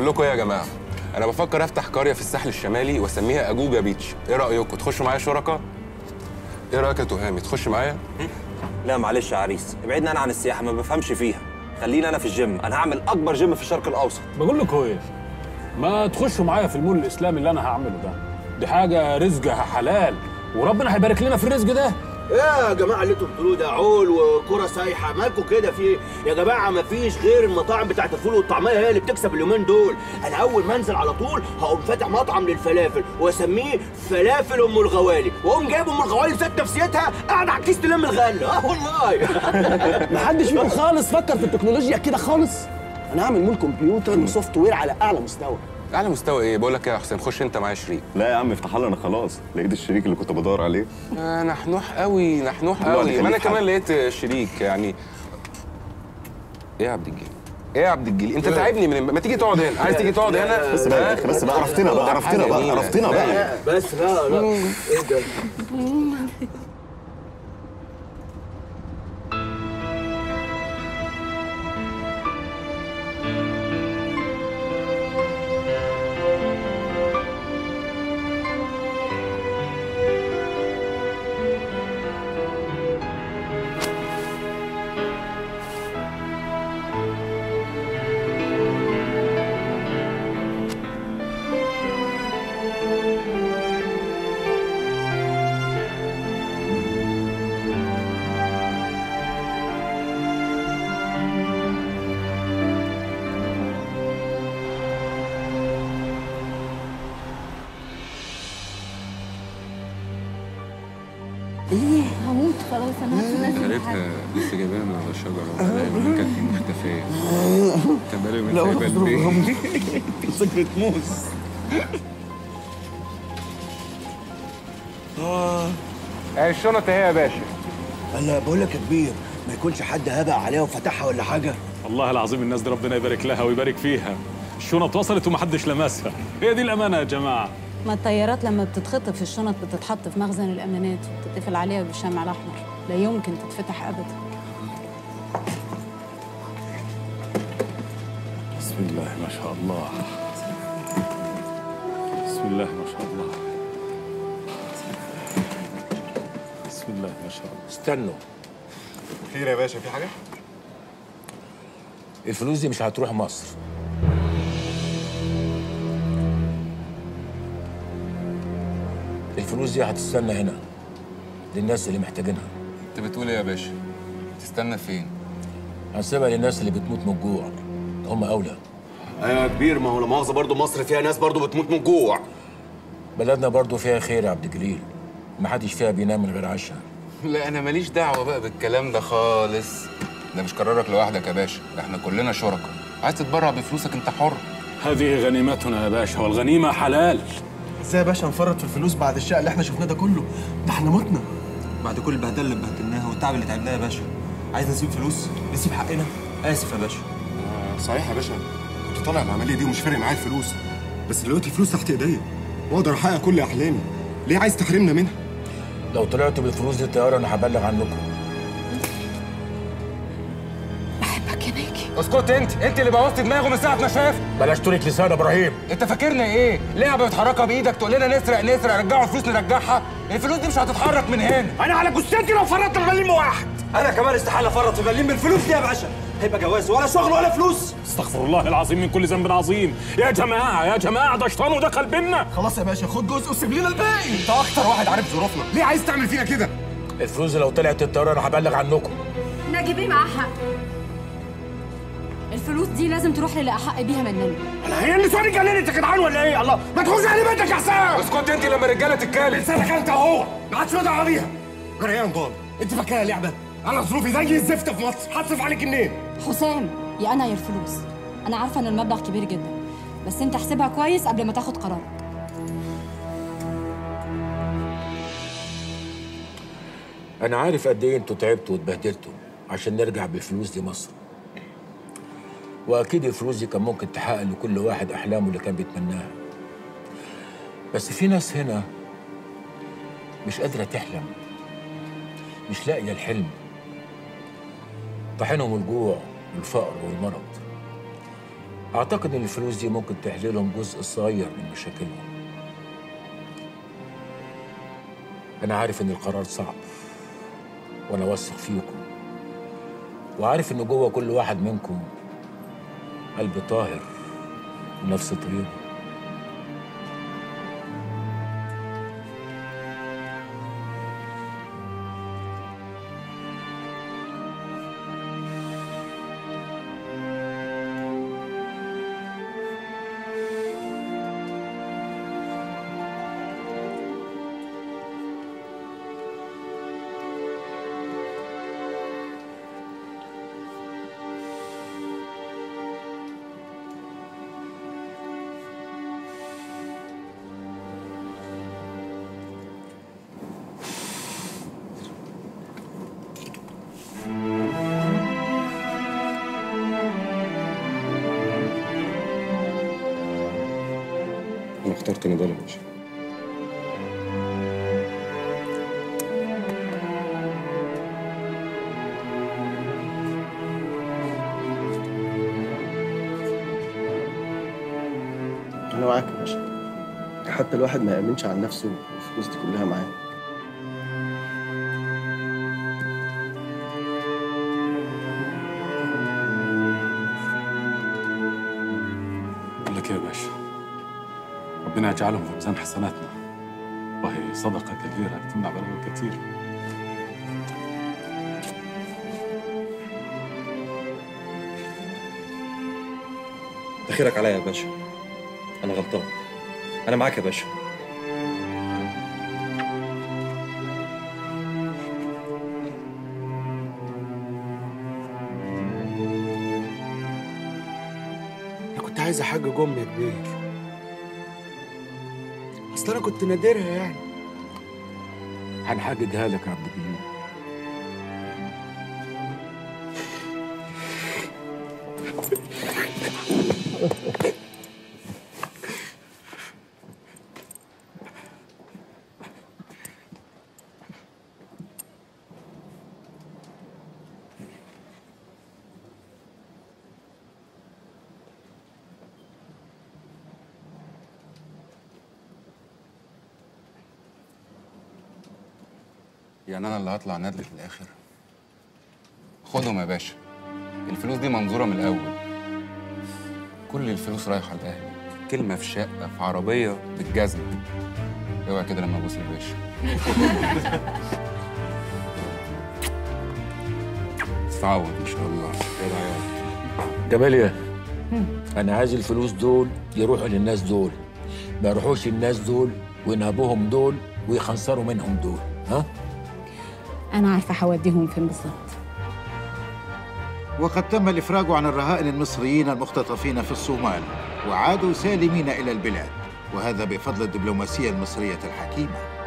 بقول لكم ايه يا جماعه انا بفكر افتح قريه في الساحل الشمالي واسميها اجوجا بيتش ايه رايكم تخشوا معايا شركاء ايه رايك يا تهامي تخش معايا لا معلش يا عريس ابعدنا انا عن السياحه ما بفهمش فيها خليني انا في الجيم انا هعمل اكبر جيم في الشرق الاوسط بقول لكم ايه ما تخشوا معايا في المول الاسلامي اللي انا هعمله ده دي حاجه رزقها حلال وربنا هيبارك لنا في الرزق ده ايه يا جماعه اللي انتوا بتقولوه ده عول وكره سايحه مالكوا كده في إيه؟ يا جماعه ما فيش غير المطاعم بتاعت الفول والطعميه هي اللي بتكسب اليومين دول انا اول ما انزل على طول هقوم فاتح مطعم للفلافل واسميه فلافل ام الغوالي واقوم جايب ام الغوالي ذات نفسيتها قاعده على الكيس تلم الغله اه والله محدش فيكم خالص فكر في التكنولوجيا كده خالص انا هعمل مول كمبيوتر وسوفت وير على اعلى مستوى اعلى مستوى ايه بقول لك ايه يا حسين خش انت معايا شريك لا يا عم افتح لنا انا خلاص لقيت الشريك اللي كنت بدور عليه آه نحنوح قوي نحنوح الله قوي ما انا يخليك كمان حاج. لقيت شريك يعني ايه يا عبد الجليل ايه يا عبد الجليل انت تعبني من ما تيجي تقعد هنا عايز تيجي تقعد هنا بس بقى يا أخي، بس بقى عرفتنا بقى عرفتنا بقى جميلة. عرفتنا بقى بس لا لا ايه ده هموت خلاص انا هتنزل لقيتها لسه جايباها من على الشجره وقالها كانت مختفيه كان بقالي يومين سايبها البيت سكرة موس الشنط اهي يا باشا انا بقول لك يا كبير ما يكونش حد هبق عليها وفتحها ولا حاجه والله العظيم الناس دي ربنا يبارك لها ويبارك فيها الشنط وصلت ومحدش لمسها هي دي الامانه يا جماعه ما الطيارات لما بتتخطف الشنط بتتحط في مخزن الامانات وبتتقفل عليها بالشمع الاحمر لا يمكن تتفتح ابدا بسم الله ما شاء الله بسم الله ما شاء الله بسم الله ما شاء الله استنوا خير يا باشا في حاجة؟ الفلوس دي مش هتروح مصر الفلوس دي هتستنى هنا للناس اللي محتاجينها انت بتقول ايه يا باشا تستنى فين هنسيبها للناس اللي بتموت من الجوع هم اولى ايوه يا كبير ما هو لا مؤاخذه برضه مصر فيها ناس برضه بتموت من الجوع بلدنا برضو فيها خير يا عبد الجليل محدش فيها بينام من غير عشاء لا انا ماليش دعوه بقى بالكلام ده خالص ده مش قرارك لوحدك يا باشا ده احنا كلنا شركاء عايز تتبرع بفلوسك انت حر هذه غنيمتنا يا باشا والغنيمه حلال ازاي يا باشا نفرط في الفلوس بعد الشقه اللي احنا شفناه ده كله ده احنا متنا بعد كل البهدله اللي بهدلناها والتعب اللي تعبناه يا باشا عايز نسيب فلوس نسيب حقنا اسف يا باشا صحيح يا باشا كنت طالع العملية دي ومش فارق معايا الفلوس بس دلوقتي الفلوس تحت ايديا واقدر احقق كل احلامي ليه عايز تحرمنا منها؟ لو طلعتوا بالفلوس دي الطياره انا هبلغ عنكم بحبك يا ناجي اسكت انت انت اللي بوظت دماغه من ساعه ما شاف بلاش ترك لسان يا ابراهيم انت فاكرنا ايه لعبه بتحركها بايدك تقول لنا نسرق نسرق رجعوا الفلوس نرجعها الفلوس دي مش هتتحرك من هنا انا على جثتي لو فرطت مليم واحد انا كمان استحاله افرط في مليم بالفلوس دي يا باشا هيبقى جواز ولا شغل ولا فلوس استغفر الله العظيم من كل ذنب عظيم يا جماعه يا جماعه ده شيطان ودخل بينا خلاص يا باشا خد جزء وسيب لنا الباقي انت اكتر واحد عارف ظروفنا ليه عايز تعمل فينا كده؟ الفلوس دي لو طلعت الطياره انا هبلغ عنكم ناجي بيه معاه حق الفلوس دي لازم تروح للي احق بيها مننا انا هي اللي سؤالي جننت يا جدعان ولا ايه الله ما تخش على بيتك يا حسام اسكت انت لما الرجاله تتكلم لسانك انت اهو ما عادش له بيها جريان ضال انت فاكرها لعبه انا ظروفي زي الزفت في مصر هتصرف عليك منين حسام يا انا يا الفلوس انا عارفه ان المبلغ كبير جدا بس انت احسبها كويس قبل ما تاخد قرارك انا عارف قد ايه انتوا تعبتوا واتبهدلتوا عشان نرجع بالفلوس دي مصر واكيد الفلوس دي كان ممكن تحقق لكل واحد احلامه اللي كان بيتمناها بس في ناس هنا مش قادره تحلم مش لاقيه الحلم طاحنهم الجوع والفقر والمرض اعتقد ان الفلوس دي ممكن تحل لهم جزء صغير من مشاكلهم انا عارف ان القرار صعب وانا واثق فيكم وعارف ان جوه كل واحد منكم قلب طاهر ونفس طيبه انا اخترت نضال يا باشا انا معاك يا باشا حتى الواحد ما يامنش على نفسه والفلوس دي كلها معاه بقول لك ايه يا باشا ربنا يجعلهم في ميزان حسناتنا وهي صدقة كبيرة تمنع بلاوي كتير ده خيرك عليا يا باشا انا غلطان انا معاك يا باشا انا كنت عايز احجج امي يا كبير اصل انا كنت نادرها يعني هنحججها لك يا عبد الجليل يعني انا اللي هطلع ندل في الاخر خدهم يا باشا الفلوس دي منظوره من الاول كل الفلوس رايحه لاهلي كلمه في شقه في عربيه بالجزم اوعى كده لما ابوس الباشا استعوض ان شاء الله يلا يا عيال. جمالية انا عايز الفلوس دول يروحوا للناس دول ما يروحوش الناس دول وينهبوهم دول ويخنصروا منهم دول ها انا عارفه هوديهم فين بالظبط وقد تم الإفراج عن الرهائن المصريين المختطفين في الصومال وعادوا سالمين إلى البلاد وهذا بفضل الدبلوماسية المصرية الحكيمة